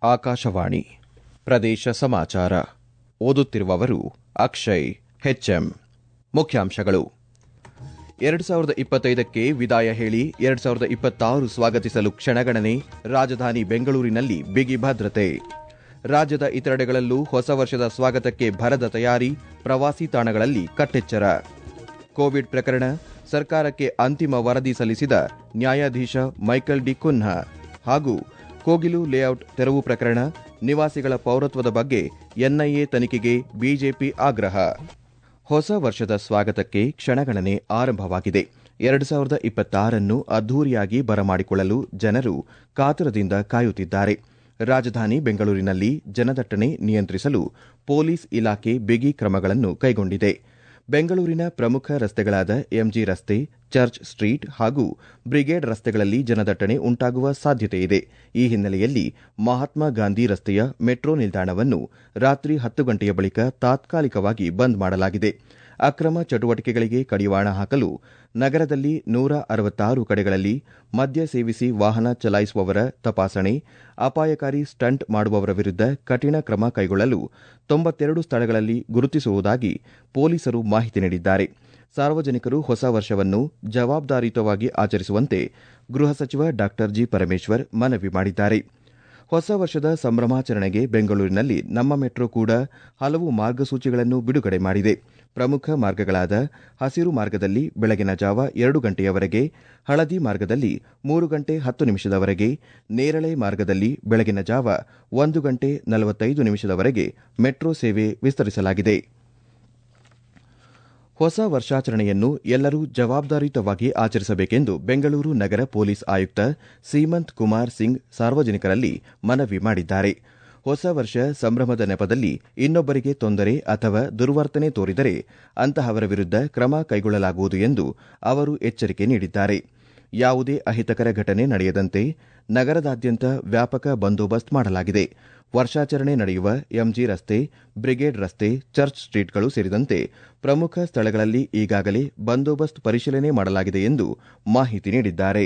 ಆಕಾಶವಾಣಿ ಪ್ರದೇಶ ಸಮಾಚಾರ ಓದುತ್ತಿರುವವರು ಅಕ್ಷಯ್ ಹೆಚ್ಎಂ ಮುಖ್ಯಾಂಶಗಳು ಎರಡು ಸಾವಿರದ ಇಪ್ಪತ್ತೈದಕ್ಕೆ ವಿದಾಯ ಹೇಳಿ ಎರಡು ಸಾವಿರದ ಇಪ್ಪತ್ತಾರು ಸ್ವಾಗತಿಸಲು ಕ್ಷಣಗಣನೆ ರಾಜಧಾನಿ ಬೆಂಗಳೂರಿನಲ್ಲಿ ಬಿಗಿ ಭದ್ರತೆ ರಾಜ್ಯದ ಇತರೆಡೆಗಳಲ್ಲೂ ಹೊಸ ವರ್ಷದ ಸ್ವಾಗತಕ್ಕೆ ಭರದ ತಯಾರಿ ಪ್ರವಾಸಿ ತಾಣಗಳಲ್ಲಿ ಕಟ್ಟೆಚ್ಚರ ಕೋವಿಡ್ ಪ್ರಕರಣ ಸರ್ಕಾರಕ್ಕೆ ಅಂತಿಮ ವರದಿ ಸಲ್ಲಿಸಿದ ನ್ಯಾಯಾಧೀಶ ಮೈಕಲ್ ಡಿ ಕುನ್ಹಾ ಹಾಗೂ ಕೋಗಿಲು ಲೇಔಟ್ ತೆರವು ಪ್ರಕರಣ ನಿವಾಸಿಗಳ ಪೌರತ್ವದ ಬಗ್ಗೆ ಎನ್ಐಎ ತನಿಖೆಗೆ ಬಿಜೆಪಿ ಆಗ್ರಹ ಹೊಸ ವರ್ಷದ ಸ್ವಾಗತಕ್ಕೆ ಕ್ಷಣಗಣನೆ ಆರಂಭವಾಗಿದೆ ಎರಡು ಸಾವಿರದ ಇಪ್ಪತ್ತಾರನ್ನು ಅದ್ದೂರಿಯಾಗಿ ಬರಮಾಡಿಕೊಳ್ಳಲು ಜನರು ಕಾತರದಿಂದ ಕಾಯುತ್ತಿದ್ದಾರೆ ರಾಜಧಾನಿ ಬೆಂಗಳೂರಿನಲ್ಲಿ ಜನದಟ್ಟಣೆ ನಿಯಂತ್ರಿಸಲು ಪೊಲೀಸ್ ಇಲಾಖೆ ಬಿಗಿ ಕ್ರಮಗಳನ್ನು ಕೈಗೊಂಡಿದೆ ಬೆಂಗಳೂರಿನ ಪ್ರಮುಖ ರಸ್ತೆಗಳಾದ ಎಂಜಿ ರಸ್ತೆ ಚರ್ಚ್ ಸ್ಟ್ರೀಟ್ ಹಾಗೂ ಬ್ರಿಗೇಡ್ ರಸ್ತೆಗಳಲ್ಲಿ ಜನದಟ್ಟಣೆ ಉಂಟಾಗುವ ಸಾಧ್ಯತೆಯಿದೆ ಈ ಹಿನ್ನೆಲೆಯಲ್ಲಿ ಮಹಾತ್ಮ ಗಾಂಧಿ ರಸ್ತೆಯ ಮೆಟ್ರೋ ನಿಲ್ದಾಣವನ್ನು ರಾತ್ರಿ ಹತ್ತು ಗಂಟೆಯ ಬಳಿಕ ತಾತ್ಕಾಲಿಕವಾಗಿ ಬಂದ್ ಮಾಡಲಾಗಿದೆ ಅಕ್ರಮ ಚಟುವಟಿಕೆಗಳಿಗೆ ಕಡಿವಾಣ ಹಾಕಲು ನಗರದಲ್ಲಿ ನೂರ ಅರವತ್ತಾರು ಕಡೆಗಳಲ್ಲಿ ಮದ್ಯ ಸೇವಿಸಿ ವಾಹನ ಚಲಾಯಿಸುವವರ ತಪಾಸಣೆ ಅಪಾಯಕಾರಿ ಸ್ಟಂಟ್ ಮಾಡುವವರ ವಿರುದ್ಧ ಕಠಿಣ ಕ್ರಮ ಕೈಗೊಳ್ಳಲು ತೊಂಬತ್ತೆರಡು ಸ್ಥಳಗಳಲ್ಲಿ ಗುರುತಿಸುವುದಾಗಿ ಪೊಲೀಸರು ಮಾಹಿತಿ ನೀಡಿದ್ದಾರೆ ಸಾರ್ವಜನಿಕರು ಹೊಸ ವರ್ಷವನ್ನು ಜವಾಬ್ದಾರಿಯುತವಾಗಿ ಆಚರಿಸುವಂತೆ ಗೃಹ ಸಚಿವ ಡಾ ಜಿ ಪರಮೇಶ್ವರ್ ಮನವಿ ಮಾಡಿದ್ದಾರೆ ಹೊಸ ವರ್ಷದ ಸಂಭ್ರಮಾಚರಣೆಗೆ ಬೆಂಗಳೂರಿನಲ್ಲಿ ನಮ್ಮ ಮೆಟ್ರೋ ಕೂಡ ಹಲವು ಮಾರ್ಗಸೂಚಿಗಳನ್ನು ಬಿಡುಗಡೆ ಮಾಡಿದೆ ಪ್ರಮುಖ ಮಾರ್ಗಗಳಾದ ಹಸಿರು ಮಾರ್ಗದಲ್ಲಿ ಬೆಳಗಿನ ಜಾವ ಎರಡು ಗಂಟೆಯವರೆಗೆ ಹಳದಿ ಮಾರ್ಗದಲ್ಲಿ ಮೂರು ಗಂಟೆ ಹತ್ತು ನಿಮಿಷದವರೆಗೆ ನೇರಳೆ ಮಾರ್ಗದಲ್ಲಿ ಬೆಳಗಿನ ಜಾವ ಒಂದು ಗಂಟೆ ನಲವತ್ತೈದು ನಿಮಿಷದವರೆಗೆ ಮೆಟ್ರೋ ಸೇವೆ ವಿಸ್ತರಿಸಲಾಗಿದೆ ಹೊಸ ವರ್ಷಾಚರಣೆಯನ್ನು ಎಲ್ಲರೂ ಜವಾಬ್ದಾರಿಯುತವಾಗಿ ಆಚರಿಸಬೇಕೆಂದು ಬೆಂಗಳೂರು ನಗರ ಪೊಲೀಸ್ ಆಯುಕ್ತ ಸೀಮಂತ್ ಕುಮಾರ್ ಸಿಂಗ್ ಸಾರ್ವಜನಿಕರಲ್ಲಿ ಮನವಿ ಮಾಡಿದ್ದಾರೆ ಹೊಸ ವರ್ಷ ಸಂಭ್ರಮದ ನೆಪದಲ್ಲಿ ಇನ್ನೊಬ್ಬರಿಗೆ ತೊಂದರೆ ಅಥವಾ ದುರ್ವರ್ತನೆ ತೋರಿದರೆ ಅಂತಹವರ ವಿರುದ್ಧ ಕ್ರಮ ಕೈಗೊಳ್ಳಲಾಗುವುದು ಎಂದು ಅವರು ಎಚ್ಚರಿಕೆ ನೀಡಿದ್ದಾರೆ ಯಾವುದೇ ಅಹಿತಕರ ಘಟನೆ ನಡೆಯದಂತೆ ನಗರದಾದ್ಯಂತ ವ್ಯಾಪಕ ಬಂದೋಬಸ್ತ್ ಮಾಡಲಾಗಿದೆ ವರ್ಷಾಚರಣೆ ನಡೆಯುವ ಎಂಜಿ ರಸ್ತೆ ಬ್ರಿಗೇಡ್ ರಸ್ತೆ ಚರ್ಚ್ ಸ್ಟ್ರೀಟ್ಗಳು ಸೇರಿದಂತೆ ಪ್ರಮುಖ ಸ್ಥಳಗಳಲ್ಲಿ ಈಗಾಗಲೇ ಬಂದೋಬಸ್ತ್ ಪರಿಶೀಲನೆ ಮಾಡಲಾಗಿದೆ ಎಂದು ಮಾಹಿತಿ ನೀಡಿದ್ದಾರೆ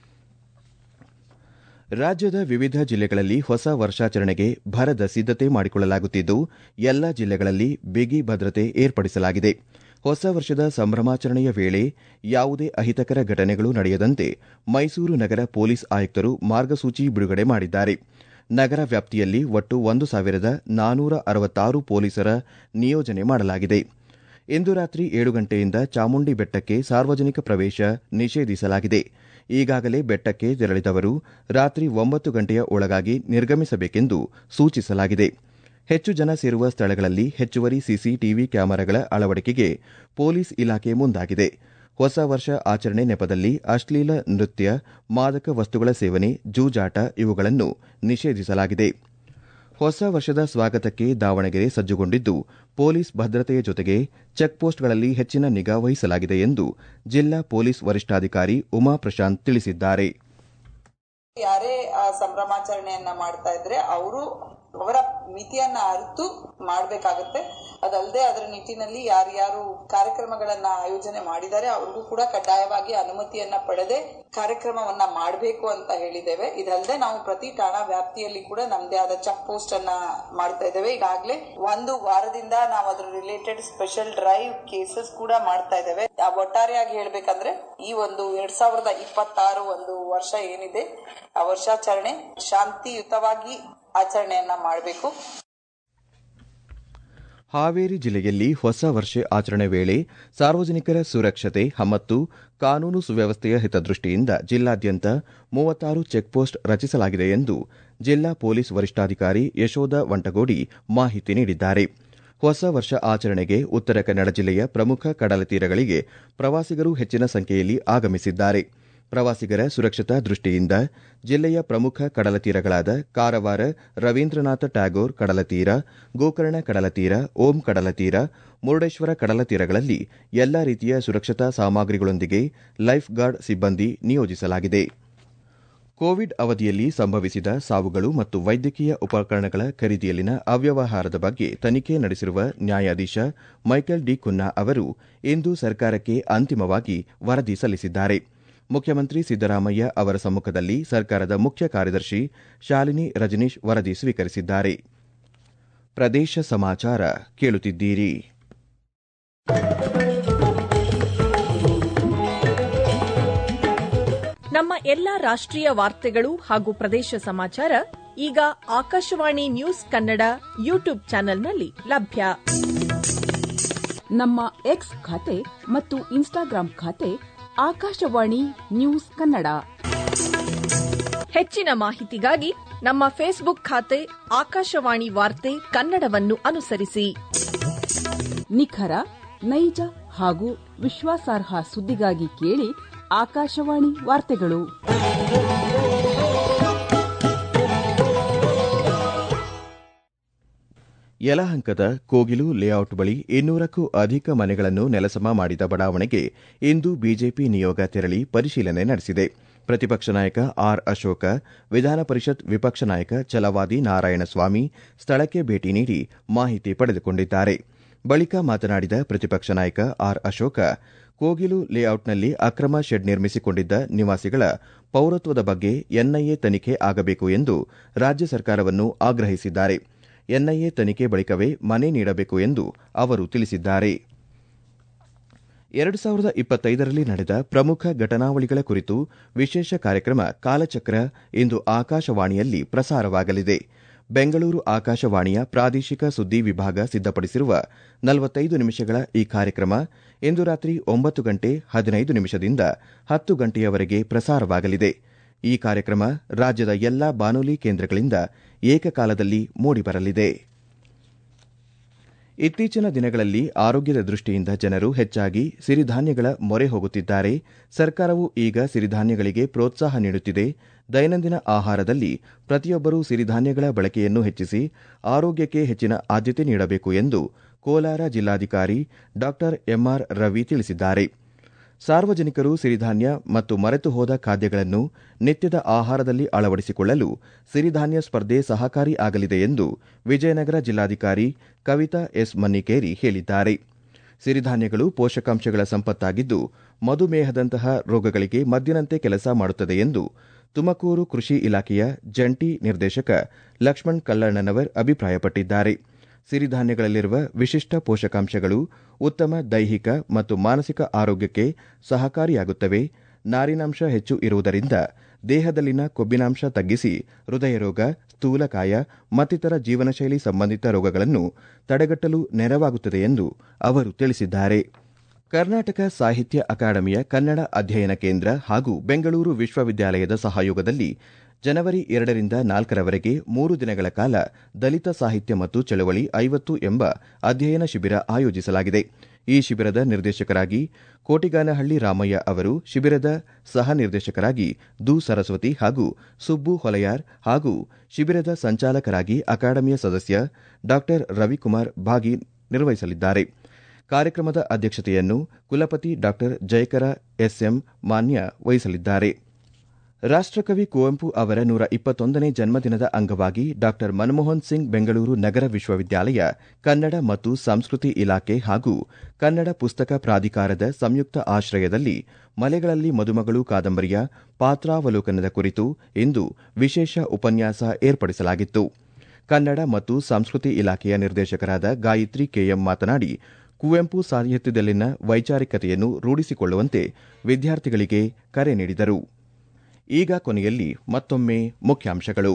ರಾಜ್ಯದ ವಿವಿಧ ಜಿಲ್ಲೆಗಳಲ್ಲಿ ಹೊಸ ವರ್ಷಾಚರಣೆಗೆ ಭರದ ಸಿದ್ದತೆ ಮಾಡಿಕೊಳ್ಳಲಾಗುತ್ತಿದ್ದು ಎಲ್ಲಾ ಜಿಲ್ಲೆಗಳಲ್ಲಿ ಬಿಗಿ ಭದ್ರತೆ ಏರ್ಪಡಿಸಲಾಗಿದೆ ಹೊಸ ವರ್ಷದ ಸಂಭ್ರಮಾಚರಣೆಯ ವೇಳೆ ಯಾವುದೇ ಅಹಿತಕರ ಘಟನೆಗಳು ನಡೆಯದಂತೆ ಮೈಸೂರು ನಗರ ಪೊಲೀಸ್ ಆಯುಕ್ತರು ಮಾರ್ಗಸೂಚಿ ಬಿಡುಗಡೆ ಮಾಡಿದ್ದಾರೆ ನಗರ ವ್ಯಾಪ್ತಿಯಲ್ಲಿ ಒಟ್ಟು ಒಂದು ಸಾವಿರದ ನಾನೂರ ಅರವತ್ತಾರು ಪೊಲೀಸರ ನಿಯೋಜನೆ ಮಾಡಲಾಗಿದೆ ಇಂದು ರಾತ್ರಿ ಏಳು ಗಂಟೆಯಿಂದ ಚಾಮುಂಡಿ ಬೆಟ್ಟಕ್ಕೆ ಸಾರ್ವಜನಿಕ ಪ್ರವೇಶ ನಿಷೇಧಿಸಲಾಗಿದೆ ಈಗಾಗಲೇ ಬೆಟ್ಟಕ್ಕೆ ತೆರಳಿದವರು ರಾತ್ರಿ ಒಂಬತ್ತು ಗಂಟೆಯ ಒಳಗಾಗಿ ನಿರ್ಗಮಿಸಬೇಕೆಂದು ಸೂಚಿಸಲಾಗಿದೆ ಹೆಚ್ಚು ಜನ ಸೇರುವ ಸ್ಥಳಗಳಲ್ಲಿ ಹೆಚ್ಚುವರಿ ಸಿಸಿಟಿವಿ ಕ್ಯಾಮೆರಾಗಳ ಅಳವಡಿಕೆಗೆ ಪೊಲೀಸ್ ಇಲಾಖೆ ಮುಂದಾಗಿದೆ ಹೊಸ ವರ್ಷ ಆಚರಣೆ ನೆಪದಲ್ಲಿ ಅಶ್ಲೀಲ ನೃತ್ಯ ಮಾದಕ ವಸ್ತುಗಳ ಸೇವನೆ ಜೂಜಾಟ ಇವುಗಳನ್ನು ನಿಷೇಧಿಸಲಾಗಿದೆ ಹೊಸ ವರ್ಷದ ಸ್ವಾಗತಕ್ಕೆ ದಾವಣಗೆರೆ ಸಜ್ಜುಗೊಂಡಿದ್ದು ಪೊಲೀಸ್ ಭದ್ರತೆಯ ಜೊತೆಗೆ ಚೆಕ್ಪೋಸ್ಟ್ಗಳಲ್ಲಿ ಹೆಚ್ಚಿನ ನಿಗಾ ವಹಿಸಲಾಗಿದೆ ಎಂದು ಜಿಲ್ಲಾ ಪೊಲೀಸ್ ವರಿಷ್ಠಾಧಿಕಾರಿ ಉಮಾ ಪ್ರಶಾಂತ್ ತಿಳಿಸಿದ್ದಾರೆ ಯಾರೇ ಆ ಸಂಭ್ರಮಾಚರಣೆಯನ್ನ ಮಾಡ್ತಾ ಇದ್ರೆ ಅವರು ಅವರ ಮಿತಿಯನ್ನ ಅರಿತು ಮಾಡ್ಬೇಕಾಗತ್ತೆ ಅದಲ್ಲದೆ ಅದರ ನಿಟ್ಟಿನಲ್ಲಿ ಯಾರ್ಯಾರು ಕಾರ್ಯಕ್ರಮಗಳನ್ನ ಆಯೋಜನೆ ಮಾಡಿದ್ದಾರೆ ಅವ್ರಿಗೂ ಕೂಡ ಕಡ್ಡಾಯವಾಗಿ ಅನುಮತಿಯನ್ನ ಪಡೆದೇ ಕಾರ್ಯಕ್ರಮವನ್ನ ಮಾಡಬೇಕು ಅಂತ ಹೇಳಿದ್ದೇವೆ ಇದಲ್ಲದೆ ನಾವು ಪ್ರತಿ ಠಾಣಾ ವ್ಯಾಪ್ತಿಯಲ್ಲಿ ಕೂಡ ನಮ್ದೇ ಆದ ಚೆಕ್ ಪೋಸ್ಟ್ ಅನ್ನ ಮಾಡ್ತಾ ಇದ್ದೇವೆ ಈಗಾಗಲೇ ಒಂದು ವಾರದಿಂದ ನಾವು ಅದ್ರ ರಿಲೇಟೆಡ್ ಸ್ಪೆಷಲ್ ಡ್ರೈವ್ ಕೇಸಸ್ ಕೂಡ ಮಾಡ್ತಾ ಇದ್ದೇವೆ ಒಟ್ಟಾರೆಯಾಗಿ ಹೇಳ್ಬೇಕಂದ್ರೆ ಈ ಒಂದು ಎರಡ್ ಸಾವಿರದ ಇಪ್ಪತ್ತಾರು ಒಂದು ವರ್ಷ ಏನಿದೆ ಆ ವರ್ಷಾಚರಣೆ ಶಾಂತಿಯುತವಾಗಿ ಆಚರಣೆಯನ್ನ ಮಾಡಬೇಕು ಹಾವೇರಿ ಜಿಲ್ಲೆಯಲ್ಲಿ ಹೊಸ ವರ್ಷ ಆಚರಣೆ ವೇಳೆ ಸಾರ್ವಜನಿಕರ ಸುರಕ್ಷತೆ ಮತ್ತು ಕಾನೂನು ಸುವ್ಯವಸ್ಥೆಯ ಹಿತದೃಷ್ಟಿಯಿಂದ ಜಿಲ್ಲಾದ್ಯಂತ ಮೂವತ್ತಾರು ಚೆಕ್ಪೋಸ್ಟ್ ರಚಿಸಲಾಗಿದೆ ಎಂದು ಜಿಲ್ಲಾ ಪೊಲೀಸ್ ವರಿಷ್ಠಾಧಿಕಾರಿ ಯಶೋಧ ವಂಟಗೋಡಿ ಮಾಹಿತಿ ನೀಡಿದ್ದಾರೆ ಹೊಸ ವರ್ಷ ಆಚರಣೆಗೆ ಉತ್ತರ ಕನ್ನಡ ಜಿಲ್ಲೆಯ ಪ್ರಮುಖ ಕಡಲ ತೀರಗಳಿಗೆ ಪ್ರವಾಸಿಗರು ಹೆಚ್ಚಿನ ಸಂಖ್ಯೆಯಲ್ಲಿ ಆಗಮಿಸಿದ್ದಾರೆ ಪ್ರವಾಸಿಗರ ಸುರಕ್ಷತಾ ದೃಷ್ಟಿಯಿಂದ ಜಿಲ್ಲೆಯ ಪ್ರಮುಖ ಕಡಲ ತೀರಗಳಾದ ಕಾರವಾರ ರವೀಂದ್ರನಾಥ ಟ್ಯಾಗೋರ್ ಕಡಲತೀರ ಗೋಕರ್ಣ ಕಡಲತೀರ ಓಂ ಕಡಲತೀರ ಮುರುಡೇಶ್ವರ ಕಡಲ ತೀರಗಳಲ್ಲಿ ಎಲ್ಲಾ ರೀತಿಯ ಸುರಕ್ಷತಾ ಸಾಮಗ್ರಿಗಳೊಂದಿಗೆ ಲೈಫ್ ಗಾರ್ಡ್ ಸಿಬ್ಬಂದಿ ನಿಯೋಜಿಸಲಾಗಿದೆ ಕೋವಿಡ್ ಅವಧಿಯಲ್ಲಿ ಸಂಭವಿಸಿದ ಸಾವುಗಳು ಮತ್ತು ವೈದ್ಯಕೀಯ ಉಪಕರಣಗಳ ಖರೀದಿಯಲ್ಲಿನ ಅವ್ಯವಹಾರದ ಬಗ್ಗೆ ತನಿಖೆ ನಡೆಸಿರುವ ನ್ಯಾಯಾಧೀಶ ಮೈಕೆಲ್ ಡಿ ಕುನ್ನಾ ಅವರು ಇಂದು ಸರ್ಕಾರಕ್ಕೆ ಅಂತಿಮವಾಗಿ ವರದಿ ಸಲ್ಲಿಸಿದ್ದಾರೆ ಮುಖ್ಯಮಂತ್ರಿ ಸಿದ್ದರಾಮಯ್ಯ ಅವರ ಸಮ್ಮುಖದಲ್ಲಿ ಸರ್ಕಾರದ ಮುಖ್ಯ ಕಾರ್ಯದರ್ಶಿ ಶಾಲಿನಿ ರಜನೀಶ್ ವರದಿ ಸ್ವೀಕರಿಸಿದ್ದಾರೆ ಪ್ರದೇಶ ಸಮಾಚಾರ ಕೇಳುತ್ತಿದ್ದೀರಿ ನಮ್ಮ ಎಲ್ಲಾ ರಾಷ್ಟ್ರೀಯ ವಾರ್ತೆಗಳು ಹಾಗೂ ಪ್ರದೇಶ ಸಮಾಚಾರ ಈಗ ಆಕಾಶವಾಣಿ ನ್ಯೂಸ್ ಕನ್ನಡ ಯೂಟ್ಯೂಬ್ ಚಾನೆಲ್ನಲ್ಲಿ ಲಭ್ಯ ನಮ್ಮ ಎಕ್ಸ್ ಖಾತೆ ಮತ್ತು ಇನ್ಸ್ಟಾಗ್ರಾಂ ಖಾತೆ ಆಕಾಶವಾಣಿ ನ್ಯೂಸ್ ಕನ್ನಡ ಹೆಚ್ಚಿನ ಮಾಹಿತಿಗಾಗಿ ನಮ್ಮ ಫೇಸ್ಬುಕ್ ಖಾತೆ ಆಕಾಶವಾಣಿ ವಾರ್ತೆ ಕನ್ನಡವನ್ನು ಅನುಸರಿಸಿ ನಿಖರ ನೈಜ ಹಾಗೂ ವಿಶ್ವಾಸಾರ್ಹ ಸುದ್ದಿಗಾಗಿ ಕೇಳಿ ಆಕಾಶವಾಣಿ ವಾರ್ತೆಗಳು ಯಲಹಂಕದ ಕೋಗಿಲು ಲೇಔಟ್ ಬಳಿ ಇನ್ನೂರಕ್ಕೂ ಅಧಿಕ ಮನೆಗಳನ್ನು ನೆಲಸಮ ಮಾಡಿದ ಬಡಾವಣೆಗೆ ಇಂದು ಬಿಜೆಪಿ ನಿಯೋಗ ತೆರಳಿ ಪರಿಶೀಲನೆ ನಡೆಸಿದೆ ಪ್ರತಿಪಕ್ಷ ನಾಯಕ ಆರ್ ಅಶೋಕ ವಿಧಾನ ಪರಿಷತ್ ವಿಪಕ್ಷ ನಾಯಕ ಛಲವಾದಿ ನಾರಾಯಣಸ್ವಾಮಿ ಸ್ಥಳಕ್ಕೆ ಭೇಟಿ ನೀಡಿ ಮಾಹಿತಿ ಪಡೆದುಕೊಂಡಿದ್ದಾರೆ ಬಳಿಕ ಮಾತನಾಡಿದ ಪ್ರತಿಪಕ್ಷ ನಾಯಕ ಆರ್ ಅಶೋಕ ಕೋಗಿಲು ಲೇಔಟ್ನಲ್ಲಿ ಅಕ್ರಮ ಶೆಡ್ ನಿರ್ಮಿಸಿಕೊಂಡಿದ್ದ ನಿವಾಸಿಗಳ ಪೌರತ್ವದ ಬಗ್ಗೆ ಎನ್ಐಎ ತನಿಖೆ ಆಗಬೇಕು ಎಂದು ರಾಜ್ಯ ಸರ್ಕಾರವನ್ನು ಆಗ್ರಹಿಸಿದ್ದಾರೆ ಎನ್ಐಎ ತನಿಖೆ ಬಳಿಕವೇ ಮನೆ ನೀಡಬೇಕು ಎಂದು ಅವರು ತಿಳಿಸಿದ್ದಾರೆ ಎರಡು ಸಾವಿರದ ಇಪ್ಪತ್ತೈದರಲ್ಲಿ ನಡೆದ ಪ್ರಮುಖ ಘಟನಾವಳಿಗಳ ಕುರಿತು ವಿಶೇಷ ಕಾರ್ಯಕ್ರಮ ಕಾಲಚಕ್ರ ಇಂದು ಆಕಾಶವಾಣಿಯಲ್ಲಿ ಪ್ರಸಾರವಾಗಲಿದೆ ಬೆಂಗಳೂರು ಆಕಾಶವಾಣಿಯ ಪ್ರಾದೇಶಿಕ ಸುದ್ದಿ ವಿಭಾಗ ಸಿದ್ದಪಡಿಸಿರುವ ನಲವತ್ತೈದು ನಿಮಿಷಗಳ ಈ ಕಾರ್ಯಕ್ರಮ ಇಂದು ರಾತ್ರಿ ಒಂಬತ್ತು ಗಂಟೆ ಹದಿನೈದು ನಿಮಿಷದಿಂದ ಹತ್ತು ಗಂಟೆಯವರೆಗೆ ಪ್ರಸಾರವಾಗಲಿದೆ ಈ ಕಾರ್ಯಕ್ರಮ ರಾಜ್ಯದ ಎಲ್ಲಾ ಬಾನುಲಿ ಕೇಂದ್ರಗಳಿಂದ ಏಕಕಾಲದಲ್ಲಿ ಮೂಡಿಬರಲಿದೆ ಇತ್ತೀಚಿನ ದಿನಗಳಲ್ಲಿ ಆರೋಗ್ಯದ ದೃಷ್ಟಿಯಿಂದ ಜನರು ಹೆಚ್ಚಾಗಿ ಸಿರಿಧಾನ್ಯಗಳ ಮೊರೆ ಹೋಗುತ್ತಿದ್ದಾರೆ ಸರ್ಕಾರವು ಈಗ ಸಿರಿಧಾನ್ಯಗಳಿಗೆ ಪ್ರೋತ್ಸಾಹ ನೀಡುತ್ತಿದೆ ದೈನಂದಿನ ಆಹಾರದಲ್ಲಿ ಪ್ರತಿಯೊಬ್ಬರೂ ಸಿರಿಧಾನ್ಯಗಳ ಬಳಕೆಯನ್ನು ಹೆಚ್ಚಿಸಿ ಆರೋಗ್ಯಕ್ಕೆ ಹೆಚ್ಚಿನ ಆದ್ಯತೆ ನೀಡಬೇಕು ಎಂದು ಕೋಲಾರ ಜಿಲ್ಲಾಧಿಕಾರಿ ಡಾ ಎಂಆರ್ ರವಿ ತಿಳಿಸಿದ್ದಾರೆ ಸಾರ್ವಜನಿಕರು ಸಿರಿಧಾನ್ಯ ಮತ್ತು ಮರೆತು ಹೋದ ಖಾದ್ಯಗಳನ್ನು ನಿತ್ಯದ ಆಹಾರದಲ್ಲಿ ಅಳವಡಿಸಿಕೊಳ್ಳಲು ಸಿರಿಧಾನ್ಯ ಸ್ಪರ್ಧೆ ಸಹಕಾರಿ ಆಗಲಿದೆ ಎಂದು ವಿಜಯನಗರ ಜಿಲ್ಲಾಧಿಕಾರಿ ಕವಿತಾ ಎಸ್ ಮನ್ನಿಕೇರಿ ಹೇಳಿದ್ದಾರೆ ಸಿರಿಧಾನ್ಯಗಳು ಪೋಷಕಾಂಶಗಳ ಸಂಪತ್ತಾಗಿದ್ದು ಮಧುಮೇಹದಂತಹ ರೋಗಗಳಿಗೆ ಮದ್ದಿನಂತೆ ಕೆಲಸ ಮಾಡುತ್ತದೆ ಎಂದು ತುಮಕೂರು ಕೃಷಿ ಇಲಾಖೆಯ ಜಂಟಿ ನಿರ್ದೇಶಕ ಲಕ್ಷ್ಮಣ್ ಕಲ್ಲಣ್ಣನವರ್ ಅಭಿಪ್ರಾಯಪಟ್ಟಿದ್ದಾರೆ ಸಿರಿಧಾನ್ಯಗಳಲ್ಲಿರುವ ವಿಶಿಷ್ಟ ಪೋಷಕಾಂಶಗಳು ಉತ್ತಮ ದೈಹಿಕ ಮತ್ತು ಮಾನಸಿಕ ಆರೋಗ್ಯಕ್ಕೆ ಸಹಕಾರಿಯಾಗುತ್ತವೆ ನಾರಿನಾಂಶ ಹೆಚ್ಚು ಇರುವುದರಿಂದ ದೇಹದಲ್ಲಿನ ಕೊಬ್ಬಿನಾಂಶ ತಗ್ಗಿಸಿ ಹೃದಯ ರೋಗ ಸ್ಥೂಲಕಾಯ ಮತ್ತಿತರ ಜೀವನಶೈಲಿ ಸಂಬಂಧಿತ ರೋಗಗಳನ್ನು ತಡೆಗಟ್ಟಲು ನೆರವಾಗುತ್ತದೆ ಎಂದು ಅವರು ತಿಳಿಸಿದ್ದಾರೆ ಕರ್ನಾಟಕ ಸಾಹಿತ್ಯ ಅಕಾಡೆಮಿಯ ಕನ್ನಡ ಅಧ್ಯಯನ ಕೇಂದ್ರ ಹಾಗೂ ಬೆಂಗಳೂರು ವಿಶ್ವವಿದ್ಯಾಲಯದ ಸಹಯೋಗದಲ್ಲಿ ಜನವರಿ ಎರಡರಿಂದ ನಾಲ್ಕರವರೆಗೆ ಮೂರು ದಿನಗಳ ಕಾಲ ದಲಿತ ಸಾಹಿತ್ಯ ಮತ್ತು ಚಳವಳಿ ಐವತ್ತು ಎಂಬ ಅಧ್ಯಯನ ಶಿಬಿರ ಆಯೋಜಿಸಲಾಗಿದೆ ಈ ಶಿಬಿರದ ನಿರ್ದೇಶಕರಾಗಿ ಕೋಟಿಗಾನಹಳ್ಳಿ ರಾಮಯ್ಯ ಅವರು ಶಿಬಿರದ ಸಹ ನಿರ್ದೇಶಕರಾಗಿ ದು ಸರಸ್ವತಿ ಹಾಗೂ ಸುಬ್ಬು ಹೊಲೆಯಾರ್ ಹಾಗೂ ಶಿಬಿರದ ಸಂಚಾಲಕರಾಗಿ ಅಕಾಡೆಮಿಯ ಸದಸ್ಯ ಡಾ ರವಿಕುಮಾರ್ ಭಾಗಿ ನಿರ್ವಹಿಸಲಿದ್ದಾರೆ ಕಾರ್ಯಕ್ರಮದ ಅಧ್ಯಕ್ಷತೆಯನ್ನು ಕುಲಪತಿ ಡಾ ಜಯಕರ ಎಸ್ಎಂ ಮಾನ್ಯ ವಹಿಸಲಿದ್ದಾರೆ ರಾಷ್ಟಕವಿ ಕುವೆಂಪು ಅವರ ನೂರ ಇಪ್ಪತ್ತೊಂದನೇ ಜನ್ಮದಿನದ ಅಂಗವಾಗಿ ಡಾ ಮನಮೋಹನ್ ಸಿಂಗ್ ಬೆಂಗಳೂರು ನಗರ ವಿಶ್ವವಿದ್ಯಾಲಯ ಕನ್ನಡ ಮತ್ತು ಸಂಸ್ಕೃತಿ ಇಲಾಖೆ ಹಾಗೂ ಕನ್ನಡ ಪುಸ್ತಕ ಪ್ರಾಧಿಕಾರದ ಸಂಯುಕ್ತ ಆಶ್ರಯದಲ್ಲಿ ಮಲೆಗಳಲ್ಲಿ ಮದುಮಗಳು ಕಾದಂಬರಿಯ ಪಾತ್ರಾವಲೋಕನದ ಕುರಿತು ಇಂದು ವಿಶೇಷ ಉಪನ್ಯಾಸ ಏರ್ಪಡಿಸಲಾಗಿತ್ತು ಕನ್ನಡ ಮತ್ತು ಸಂಸ್ಕೃತಿ ಇಲಾಖೆಯ ನಿರ್ದೇಶಕರಾದ ಗಾಯತ್ರಿ ಕೆಎಂ ಮಾತನಾಡಿ ಕುವೆಂಪು ಸಾಹಿತ್ಯದಲ್ಲಿನ ವೈಚಾರಿಕತೆಯನ್ನು ರೂಢಿಸಿಕೊಳ್ಳುವಂತೆ ವಿದ್ಯಾರ್ಥಿಗಳಿಗೆ ಕರೆ ನೀಡಿದರು ಈಗ ಕೊನೆಯಲ್ಲಿ ಮತ್ತೊಮ್ಮೆ ಮುಖ್ಯಾಂಶಗಳು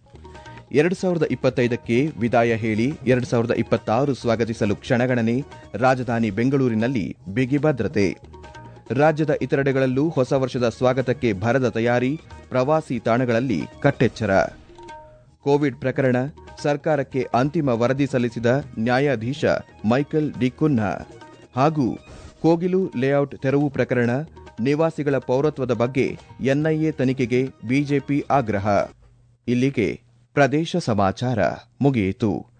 ಎರಡು ಸಾವಿರದ ಇಪ್ಪತ್ತೈದಕ್ಕೆ ವಿದಾಯ ಹೇಳಿ ಎರಡು ಸಾವಿರದ ಇಪ್ಪತ್ತಾರು ಸ್ವಾಗತಿಸಲು ಕ್ಷಣಗಣನೆ ರಾಜಧಾನಿ ಬೆಂಗಳೂರಿನಲ್ಲಿ ಬಿಗಿ ಭದ್ರತೆ ರಾಜ್ಯದ ಇತರೆಡೆಗಳಲ್ಲೂ ಹೊಸ ವರ್ಷದ ಸ್ವಾಗತಕ್ಕೆ ಭರದ ತಯಾರಿ ಪ್ರವಾಸಿ ತಾಣಗಳಲ್ಲಿ ಕಟ್ಟೆಚ್ಚರ ಕೋವಿಡ್ ಪ್ರಕರಣ ಸರ್ಕಾರಕ್ಕೆ ಅಂತಿಮ ವರದಿ ಸಲ್ಲಿಸಿದ ನ್ಯಾಯಾಧೀಶ ಮೈಕಲ್ ಡಿ ಕುನ್ನಾ ಹಾಗೂ ಕೋಗಿಲು ಲೇಔಟ್ ತೆರವು ಪ್ರಕರಣ ನಿವಾಸಿಗಳ ಪೌರತ್ವದ ಬಗ್ಗೆ ಎನ್ಐಎ ತನಿಖೆಗೆ ಬಿಜೆಪಿ ಆಗ್ರಹ ಇಲ್ಲಿಗೆ ಪ್ರದೇಶ ಸಮಾಚಾರ ಮುಗಿಯಿತು